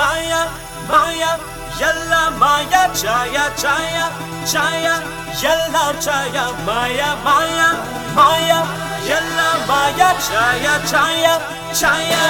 மாயா மாயா எல்லாம் மாயா சாயா சாயா சாயா எல்லாம் சாயா மாயா மாயா மாயா எல்லாம் மாயா சாயா சாயா சாயா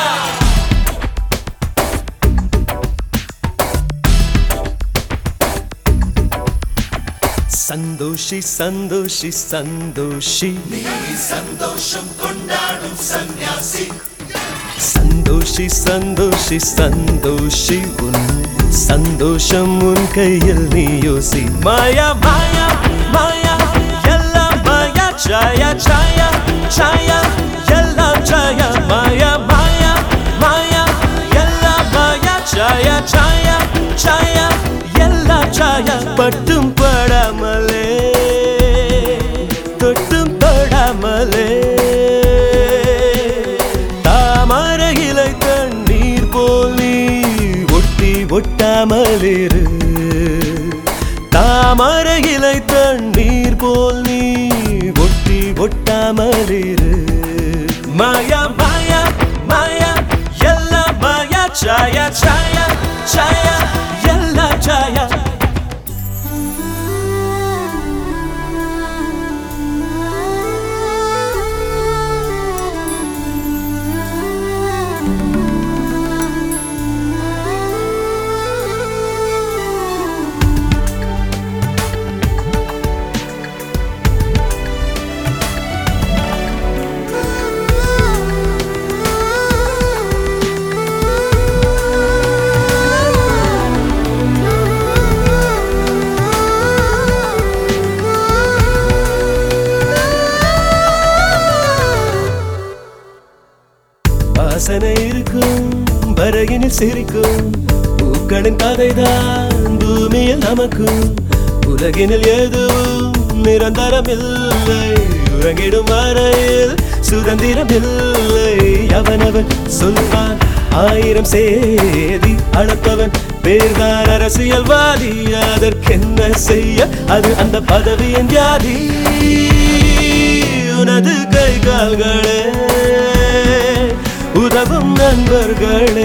சந்தோஷி சந்தோஷி சந்தோஷி சந்தோஷம் கொண்டாடும் சந்நியாசி சந்தோஷி சந்தோஷி சந்தோஷி உன் சந்தோஷம் உன் கையில் நீ யோசி மாயா மாயா மாயா எல்லாம் மாயா சாயா சாயா சாயா எல்லாம் சாயா மாயா மாயா மாயா எல்லாம் மாயா சாயா சாயா சாயா எல்லாம் சாயா பட்டும் படாமலே தொட்டும் தொடாமலே தாமர இலை தண்ணீர் போல் நீ ஒட்டி ஒட்டாமலிரு தாமர இலை தண்ணீர் போல் நீ ஒட்டி ஒட்டாமலிரு மாயா மாயா மாயா எல்லாம் மாயா சாயா சாயா சாயா எல்லாம் சாயா வாசனை இருக்கும் வரையினில் சிரிக்கும் பூக்களின் கதைதான் பூமியில் நமக்கும் உலகினில் எதுவும் நிரந்தரம் இல்லை உறங்கிடும் வரையில் சுதந்திரம் இல்லை அவனவன் சொல்வான் ஆயிரம் சேதி அளப்பவன் பேர்தான் அரசியல்வாதி அதற்கென்ன செய்ய அது அந்த பதவியின் வியாதி உனது கை கால்களே உதவும் நண்பர்களே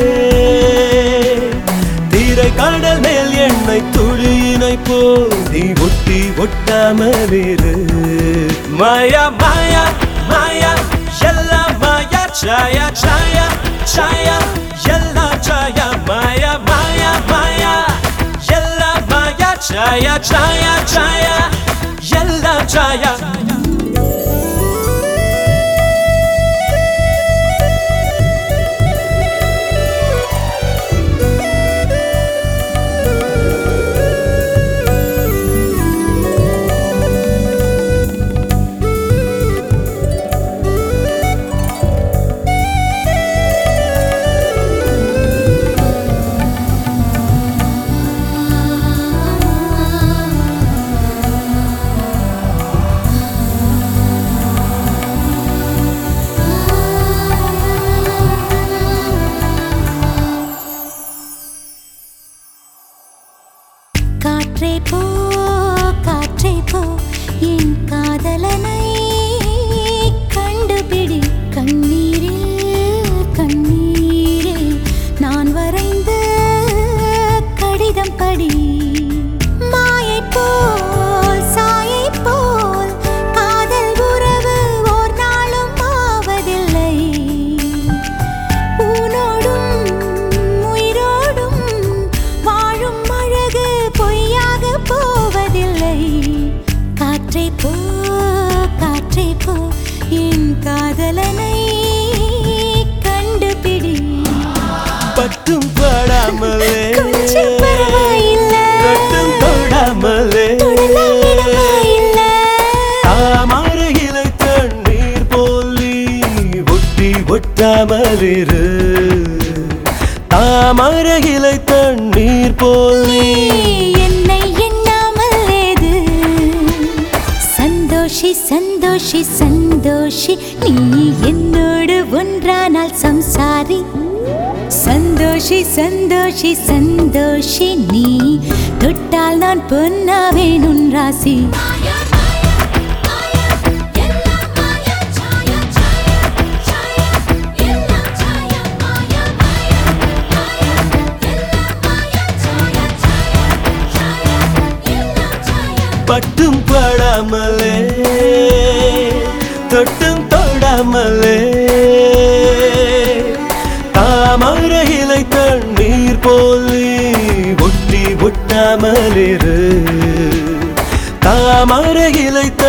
தீரை கடல் மேல் எண்ணெய் துளியினை போல் நீ ஒட்டி ஒட்டாமலிரு மாயா மாயா மாயா எல்லாம் மாயா சாயா சாயா சாயா எல்லாம் சாயா மாயா மாயா மாயா எல்லாம் மாயா சாயா சாயா சாயா எல்லாம் சாயா காற்றே போ காற்றே போ என் காதலனை கண்டுபிடி கண்ணீரில் கண்ணீரில் நான் வரைந்த கடிதம் படி மாயை போல் சாயை போல் காதல் உறவு ஓர் நாளும் ஆவதில்லை ஊனோடும் உயிரோடும் வாழும் அழகு பொய்யாக போவதில்லை காற்றை போ காற்றை போ என் காதலனை கண்டுபிடி பட்டும் படாமலே கொஞ்சம் பரவாயில்லை. தொட்டும் தொடாமலே தொடலாம் இடமாயில்லை. தாமர இலை தண்ணீர் போல் நீ ஒட்டி ஒட்டாமலிரு தாமர இலை தண்ணீர் போல் நீ என்னை எண்ணாமல் ஏது சந்தோஷி சந்தோஷி சந்தோஷி நீ என்னோடு ஒன்றானால் சம்சாரி சந்தோஷி சந்தோஷி சந்தோஷி நீ தொட்டால் நான் பொன்னாவேன் உன் ராசி பட்டும் படாமலே தொட்டும் தொடாமலே தாமரை இலை தண்ணீர் போல் நீ ஒட்டி ஒட்டாமலிரு தாமரை இலை